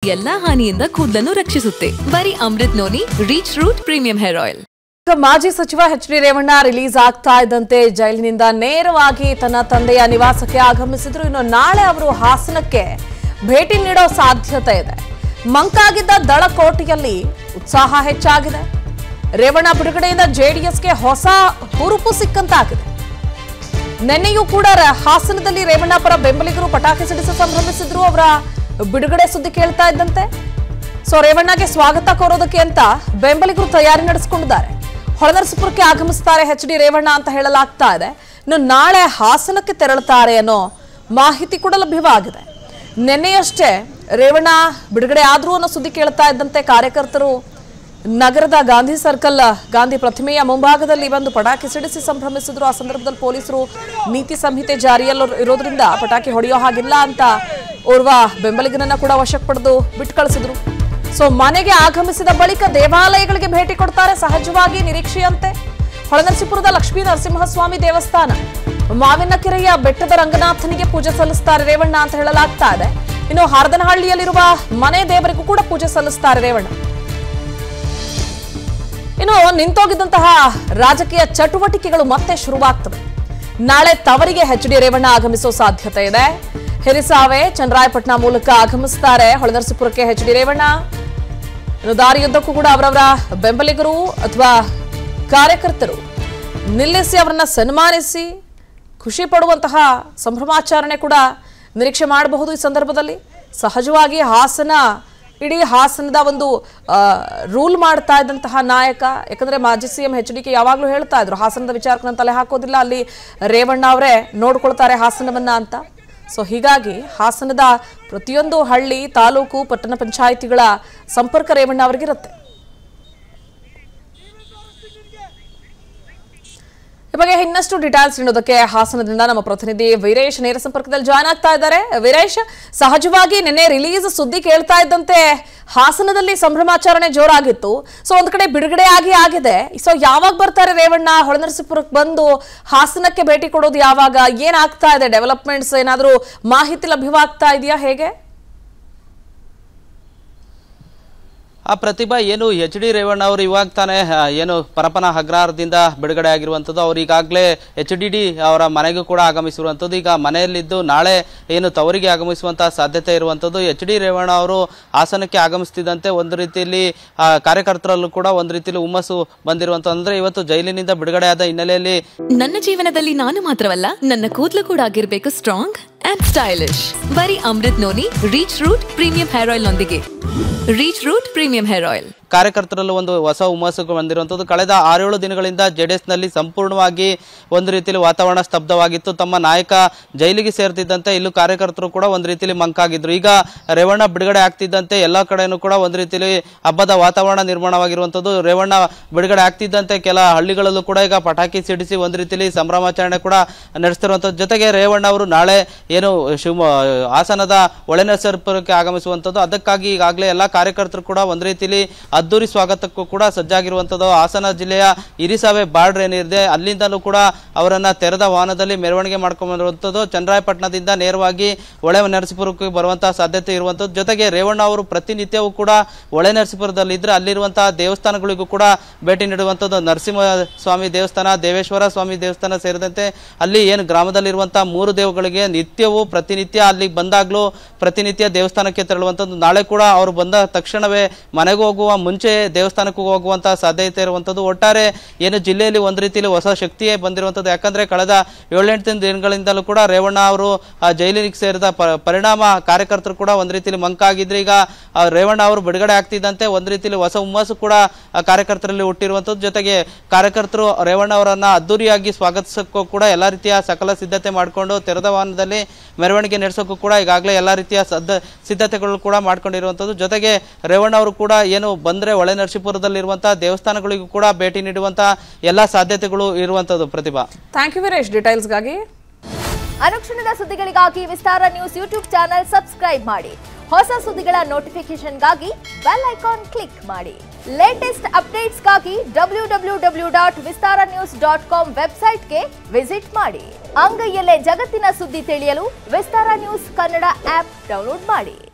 ಎಲ್ಲಾ ಹಾನಿಯಿಂದ ಕೂದಲನ್ನು ರಕ್ಷಿಸುತ್ತೆ ಬರೀ Amrut noni reach root premium hair oil ಈಗ ಮಾಜಿ ಸಚಿವ ಎಚ್ ಡಿ ರೇವಣ್ಣ ರಿಲೀಸ್ ಆಗ್ತಾ ಇದ್ದಂತೆ ಜೈಲಿನಿಂದ ನೇರವಾಗಿ ತನ್ನ ತಂದೆಯ ನಿವಾಸಕ್ಕೆ ಆಗಮಿಸಿದ್ರು ಇನ್ನು ನಾಳೆ ಅವರು ಹಾಸನಕ್ಕೆ ಭೇಟಿ ನೀಡೋ ಸಾಧ್ಯತೆ ಇದೆ ಮಂಕಾಗಿದ್ದ ದಳಕೋಟೆಯಲ್ಲಿ ಉತ್ಸಾಹ ಹೆಚ್ಚಾಗಿದೆ ರೇವಣ್ಣ ಬಿಡುಗಡೆಯಿಂದ ಜೆಡಿಎಸ್ಗೆ ಹೊಸ ಹುರುಪು ಸಿಕ್ಕಂತಾಗಿದೆ ನಿನ್ನೆಯೂ ಕೂಡ ರ- ಹಾಸನದಲ್ಲಿ ರೇವಣ್ಣ ಪರ ಬೆಂಬಲಿಗರು ಪಟಾಕಿ ಸಿಡಿಸಿ ಸಂಭ್ರಮಿಸಿದ್ರು ಅವರ ಬಿಡುಗಡೆ ಸುದ್ದಿ ಕೇಳ್ತಾ ಇದ್ದಂತೆ ಸೊ ರೇವಣ್ಣಗೆ ಸ್ವಾಗತ ಕೋರೋದಕ್ಕೆ ಅಂತ ಬೆಂಬಲಿಗರು ತಯಾರಿ ನಡೆಸಿಕೊಂಡಿದ್ದಾರೆ ಹೊಳನರಸೀಪುರಕ್ಕೆ ಆಗಮಿಸ್ತಾರೆ ಎಚ್ ಡಿ ರೇವಣ್ಣ ಅಂತ ಹೇಳಲಾಗ್ತಾ ಇದೆ ಇನ್ನು ನಾಳೆ ಹಾಸನಕ್ಕೆ ತೆರಳುತ್ತಾರೆ ಅನ್ನೋ ಮಾಹಿತಿ ಕೂಡ ಲಭ್ಯವಾಗಿದೆ ನಿನ್ನೆಯಷ್ಟೇ ರೇವಣ್ಣ ಬಿಡುಗಡೆ ಆದ್ರು ಅನ್ನೋ ಸುದ್ದಿ ಕೇಳ್ತಾ ಇದ್ದಂತೆ ಕಾರ್ಯಕರ್ತರು ನಗರದ ಗಾಂಧಿ ಸರ್ಕಲ್ ಗಾಂಧಿ ಪ್ರತಿಮೆಯ ಮುಂಭಾಗದಲ್ಲಿ ಬಂದು ಪಟಾಕಿ ಸಿಡಿಸಿ ಸಂಭ್ರಮಿಸಿದ್ರು ಆ ಸಂದರ್ಭದಲ್ಲಿ ಪೊಲೀಸರು ನೀತಿ ಸಂಹಿತೆ ಜಾರಿಯಲ್ಲಿ ಇರೋದ್ರಿಂದ ಪಟಾಕಿ ಹೊಡೆಯೋ ಹಾಗಿಲ್ಲ ಅಂತ ಓರ್ವ ಬೆಂಬಲಿಗನನ್ನ ಕೂಡ ವಶಕ್ಕೆ ಪಡೆದು ಬಿಟ್ಟು ಕಳಿಸಿದ್ರು ಸೊ ಮನೆಗೆ ಆಗಮಿಸಿದ ಬಳಿಕ ದೇವಾಲಯಗಳಿಗೆ ಭೇಟಿ ಕೊಡ್ತಾರೆ ಸಹಜವಾಗಿ ನಿರೀಕ್ಷೆಯಂತೆ ಹೊಳನರಸೀಪುರದ ಲಕ್ಷ್ಮೀ ನರಸಿಂಹಸ್ವಾಮಿ ದೇವಸ್ಥಾನ ಮಾವಿನಕೆರೆಯ ಬೆಟ್ಟದ ರಂಗನಾಥನಿಗೆ ಪೂಜೆ ಸಲ್ಲಿಸ್ತಾರೆ ರೇವಣ್ಣ ಅಂತ ಹೇಳಲಾಗ್ತಾ ಇದೆ ಇನ್ನು ಹರದನಹಳ್ಳಿಯಲ್ಲಿರುವ ಮನೆ ದೇವರಿಗೂ ಕೂಡ ಪೂಜೆ ಸಲ್ಲಿಸ್ತಾರೆ ರೇವಣ್ಣ ಇನ್ನು ನಿಂತೋಗಿದ್ದಂತಹ ರಾಜಕೀಯ ಚಟುವಟಿಕೆಗಳು ಮತ್ತೆ ಶುರುವಾಗ್ತವೆ ನಾಳೆ ತವರಿಗೆ ಎಚ್ ಡಿ ರೇವಣ್ಣ ಆಗಮಿಸೋ ಸಾಧ್ಯತೆ ಇದೆ ಹಿರಿಸಾವೆ ಚನ್ನರಾಯಪಟ್ಟಣ ಮೂಲಕ ಆಗಮಿಸ್ತಾರೆ ಹೊಳನರಸೀಪುರಕ್ಕೆ ಎಚ್ ಡಿ ರೇವಣ್ಣ ಇನ್ನು ದಾರಿಯುದ್ದಕ್ಕೂ ಕೂಡ ಅವರವರ ಬೆಂಬಲಿಗರು ಅಥವಾ ಕಾರ್ಯಕರ್ತರು ನಿಲ್ಲಿಸಿ ಅವರನ್ನ ಸನ್ಮಾನಿಸಿ ಖುಷಿ ಪಡುವಂತಹ ಸಂಭ್ರಮಾಚರಣೆ ಕೂಡ ನಿರೀಕ್ಷೆ ಮಾಡಬಹುದು ಈ ಸಂದರ್ಭದಲ್ಲಿ ಸಹಜವಾಗಿ ಹಾಸನ ಇಡೀ ಹಾಸನದ ಒಂದು ರೂಲ್ ಮಾಡ್ತಾ ಇದ್ದಂತಹ ನಾಯಕ ಯಾಕಂದ್ರೆ ಮಾಜಿ C M H D K ಯಾವಾಗಲೂ ಹೇಳ್ತಾ ಇದ್ರು ಹಾಸನದ ವಿಚಾರಕ್ಕೆ ನಾನು ತಲೆ ಹಾಕೋದಿಲ್ಲ ಅಲ್ಲಿ ರೇವಣ್ಣ ಅವರೇ ನೋಡ್ಕೊಳ್ತಾರೆ ಹಾಸನವನ್ನ ಅಂತ ಸೊ ಹೀಗಾಗಿ ಹಾಸನದ ಪ್ರತಿಯೊಂದು ಹಳ್ಳಿ ತಾಲೂಕು ಪಟ್ಟಣ ಪಂಚಾಯಿತಿಗಳ ಸಂಪರ್ಕ ರೇವಣ್ಣ ಅವರಿಗಿರುತ್ತೆ ಈ ಬಗ್ಗೆ ಇನ್ನಷ್ಟು ಡೀಟೇಲ್ಸ್ ನೀಡೋದಕ್ಕೆ ಹಾಸನದಿಂದ ನಮ್ಮ ಪ್ರತಿನಿಧಿ ವೀರೇಶ್ ನೇರ ಸಂಪರ್ಕದಲ್ಲಿ ಜಾಯ್ನ್ ಆಗ್ತಾ ಇದ್ದಾರೆ ವೀರೇಶ್ ಸಹಜವಾಗಿ ನಿನ್ನೆ ರಿಲೀಸ್ ಸುದ್ದಿ ಕೇಳ್ತಾ ಇದ್ದಂತೆ ಹಾಸನದಲ್ಲಿ ಸಂಭ್ರಮಾಚರಣೆ ಜೋರಾಗಿತ್ತು ಸೊ ಒಂದ್ ಕಡೆ ಬಿಡುಗಡೆ ಆಗಿ ಆಗಿದೆ ಸೊ ಯಾವಾಗ ಬರ್ತಾರೆ ರೇವಣ್ಣ ಹೊಳನರಸೀಪುರಕ್ಕೆ ಬಂದು ಹಾಸನಕ್ಕೆ ಭೇಟಿ ಕೊಡೋದು ಯಾವಾಗ ಏನಾಗ್ತಾ ಇದೆ ಡೆವಲಪ್ಮೆಂಟ್ಸ್ ಏನಾದರೂ ಮಾಹಿತಿ ಲಭ್ಯವಾಗ್ತಾ ಇದೆಯಾ ಹೇಗೆ ಆ ಪ್ರತಿಭಾ ಏನು ಎಚ್ ಡಿ ರೇವಣ್ಣ ಅವರು ಇವಾಗ ತಾನೇ ಆ, ಏನು ಪರಪನ ಅಗ್ರಹಾರದಿಂದ ಬಿಡುಗಡೆ ಆಗಿರುವಂಥದ್ದು ಅವ್ರು ಈಗಾಗಲೇ ಎಚ್ ಡಿ ಡಿ ಅವರ ಮನೆಗೂ ಕೂಡ ಆಗಮಿಸಿರುವಂಥದ್ದು ಈಗ ಮನೆಯಲ್ಲಿದ್ದು ನಾಳೆ ಏನು ತವರಿಗೆ ಆಗಮಿಸುವಂತಹ ಸಾಧ್ಯತೆ ಇರುವಂಥದ್ದು ಎಚ್ ಡಿ ರೇವಣ್ಣ ಅವರು ಹಾಸನಕ್ಕೆ ಆಗಮಿಸ್ತಿದ್ದಂತೆ ಒಂದು ರೀತಿಯಲ್ಲಿ ಆ, ಕಾರ್ಯಕರ್ತರಲ್ಲೂ ಕೂಡ ಒಂದು ರೀತಿಯಲ್ಲಿ ಹುಮ್ಮಸ್ಸು ಬಂದಿರುವಂಥದ್ದು ಅಂದ್ರೆ ಇವತ್ತು ಜೈಲಿನಿಂದ ಬಿಡುಗಡೆ ಆದ ಹಿನ್ನೆಲೆಯಲ್ಲಿ ನನ್ನ ಜೀವನದಲ್ಲಿ ನಾನು ಮಾತ್ರವಲ್ಲ ನನ್ನ ಕೂದಲು ಕೂಡ ಆಗಿರ್ಬೇಕು ಸ್ಟ್ರಾಂಗ್ ಅಂಡ್ ಸ್ಟೈಲಿಶ್ ಬರೀ Amrut noni reach root premium hair oil ನೊಂದಿಗೆ reach root premium hair oil ಕಾರ್ಯಕರ್ತರಲ್ಲೂ ಒಂದು ಹೊಸ ಹುಮ್ಮಸ್ಸು ಬಂದಿರುವಂಥದ್ದು ಕಳೆದ ಆರೇಳು ದಿನಗಳಿಂದ ಜೆ ಡಿ ಎಸ್ನಲ್ಲಿ ಸಂಪೂರ್ಣವಾಗಿ ಒಂದು ರೀತಿಯಲ್ಲಿ ವಾತಾವರಣ ಸ್ತಬ್ಧವಾಗಿತ್ತು ತಮ್ಮ ನಾಯಕ ಜೈಲಿಗೆ ಸೇರ್ತಿದ್ದಂತೆ ಇಲ್ಲೂ ಕಾರ್ಯಕರ್ತರು ಕೂಡ ಒಂದು ರೀತಿಯಲ್ಲಿ ಮಂಕಾಗಿದ್ರು ಈಗ ರೇವಣ್ಣ ಬಿಡುಗಡೆ ಆಗ್ತಿದ್ದಂತೆ ಎಲ್ಲ ಕಡೆನೂ ಕೂಡ ಒಂದು ರೀತಿಯಲ್ಲಿ ಹಬ್ಬದ ವಾತಾವರಣ ನಿರ್ಮಾಣವಾಗಿರುವಂಥದ್ದು ರೇವಣ್ಣ ಬಿಡುಗಡೆ ಆಗ್ತಿದ್ದಂತೆ ಕೆಲ ಹಳ್ಳಿಗಳಲ್ಲೂ ಕೂಡ ಈಗ ಪಟಾಕಿ ಸಿಡಿಸಿ ಒಂದು ರೀತಿಯಲ್ಲಿ ಸಂಭ್ರಮಾಚರಣೆ ಕೂಡ ನಡೆಸ್ತಿರುವಂಥದ್ದು ಜೊತೆಗೆ ರೇವಣ್ಣ ಅವರು ನಾಳೆ ಏನು ಶಿವ ಹಾಸನದ ಒಳೆನರಸೀಪುರಕ್ಕೆ ಆಗಮಿಸುವಂಥದ್ದು ಅದಕ್ಕಾಗಿ ಈಗಾಗಲೇ ಎಲ್ಲ ಕಾರ್ಯಕರ್ತರು ಕೂಡ ಒಂದು ರೀತಿಯಲ್ಲಿ ಅದ್ದೂರಿ ಸ್ವಾಗತಕ್ಕೂ ಕೂಡ ಸಜ್ಜಾಗಿರುವಂಥದ್ದು ಹಾಸನ ಜಿಲ್ಲೆಯ ಹಿರಿಸಾವೆ ಬಾರ್ಡರ್ ಏನಿದೆ ಅಲ್ಲಿಂದಲೂ ಕೂಡ ಅವರನ್ನ ತೆರೆದ ವಾಹನದಲ್ಲಿ ಮೆರವಣಿಗೆ ಮಾಡ್ಕೊಂಡ್ಬರುವಂಥದ್ದು ಚನ್ನರಾಯಪಟ್ಟಣದಿಂದ ನೇರವಾಗಿ ಹೊಳೆ ನರಸೀಪುರಕ್ಕೆ ಬರುವಂತಹ ಸಾಧ್ಯತೆ ಇರುವಂಥದ್ದು ಜೊತೆಗೆ ರೇವಣ್ಣ ಅವರು ಪ್ರತಿನಿತ್ಯವೂ ಕೂಡ ಹೊಳೆ ನರಸೀಪುರದಲ್ಲಿ ಇದ್ರೆ ಅಲ್ಲಿರುವಂತಹ ದೇವಸ್ಥಾನಗಳಿಗೂ ಕೂಡ ಭೇಟಿ ನೀಡುವಂಥದ್ದು ನರಸಿಂಹ ಸ್ವಾಮಿ ದೇವಸ್ಥಾನ ದೇವೇಶ್ವರ ಸ್ವಾಮಿ ದೇವಸ್ಥಾನ ಸೇರಿದಂತೆ ಅಲ್ಲಿ ಏನು ಗ್ರಾಮದಲ್ಲಿರುವಂತಹ ಮೂರು ದೇವಗಳಿಗೆ ನಿತ್ಯವೂ ಪ್ರತಿನಿತ್ಯ ಅಲ್ಲಿಗೆ ಬಂದಾಗಲೂ ಪ್ರತಿನಿತ್ಯ ದೇವಸ್ಥಾನಕ್ಕೆ ತೆರಳುವಂಥದ್ದು ನಾಳೆ ಕೂಡ ಅವರು ಬಂದ ತಕ್ಷಣವೇ ಮನೆಗೆ ಹೋಗುವ ಮುಂಚೆ ದೇವಸ್ಥಾನಕ್ಕೆ ಹೋಗುವಂತಹ ಸಾಧ್ಯತೆ ಇರುವಂಥದ್ದು ಒಟ್ಟಾರೆ ಏನು ಜಿಲ್ಲೆಯಲ್ಲಿ ಒಂದು ರೀತಿಯಲ್ಲಿ ಹೊಸ ಶಕ್ತಿಯೇ ಬಂದಿರುವಂಥದ್ದು ಯಾಕಂದ್ರೆ ಕಳೆದ ಏಳೆಂಟು ದಿನಗಳಿಂದಲೂ ಕೂಡ ರೇವಣ್ಣ ಅವರು ಆ ಜೈಲಿಗೆ ಸೇರಿದ ಪ- ಪರಿಣಾಮ ಕಾರ್ಯಕರ್ತರು ಕೂಡ ಒಂದು ರೀತಿಯಲ್ಲಿ ಮಂಕಾಗಿದ್ರೆ ಈಗ ಆ ರೇವಣ್ಣ ಅವರು ಬಿಡುಗಡೆ ಆಗ್ತಿದ್ದಂತೆ ಒಂದು ರೀತಿಯಲ್ಲಿ ಹೊಸ ಹುಮ್ಮಸ್ಸು ಕೂಡ ಆ ಕಾರ್ಯಕರ್ತರಲ್ಲಿ ಹುಟ್ಟಿರುವಂಥದ್ದು ಜೊತೆಗೆ ಕಾರ್ಯಕರ್ತರು ರೇವಣ್ಣ ಅವರನ್ನ ಅದ್ದೂರಿಯಾಗಿ ಸ್ವಾಗತಿಸಕ್ಕೂ ಕೂಡ ಎಲ್ಲ ರೀತಿಯ ಸಕಲ ಸಿದ್ಧತೆ ಮಾಡಿಕೊಂಡು ತೆರೆದ ವಾಹನದಲ್ಲಿ ಮೆರವಣಿಗೆ ನಡೆಸೋಕ್ಕೂ ಕೂಡ ಈಗಾಗಲೇ ಎಲ್ಲ ರೀತಿಯ ಸದ್ದ ಸಿದ್ಧತೆಗಳು ಕೂಡ ಮಾಡ್ಕೊಂಡಿರುವಂಥದ್ದು ಜೊತೆಗೆ ರೇವಣ್ಣ ಅವರು ಕೂಡ ಏನು ಬಂದ್ರೆ ಒಳೆ ನರಸೀಪುರದಲ್ಲಿರುವಂತಹ ದೇವಸ್ಥಾನಗಳಿಗೂ ಕೂಡ ಭೇಟಿ ನೀಡುವಂತಹ ಎಲ್ಲ ಸಾಧ್ಯತೆಗಳು ಇರುವಂಥದ್ದು ಪ್ರತಿಭಾ ಥ್ಯಾಂಕ್ ಯು ವೀರೇಶ್ ಡೀಟೇಲ್ಸ್ಗಾಗಿ ಅನುಕ್ಷಣದ ಸುದ್ದಿಗಳಿಗಾಗಿ Vistara news YouTube channel subscribe ಮಾಡಿ ಹೊಸ ಸುದ್ದಿಗಳ ನೋಟಿಫಿಕೇಶನ್ಗಾಗಿ ಬೆಲ್ ಐಕಾನ್ ಕ್ಲಿಕ್ ಮಾಡಿ ಲೇಟೆಸ್ಟ್ ಅಪ್ಡೇಟ್ಸ್ಗಾಗಿ W W W dot Vistara news dot com ವೆಬ್ಸೈಟ್ಗೆ ವಿಸಿಟ್ ಮಾಡಿ ಅಂಗೈಯಲ್ಲೇ ಜಗತ್ತಿನ ಸುದ್ದಿ ತಿಳಿಯಲು Vistara news Kannada app download ಮಾಡಿ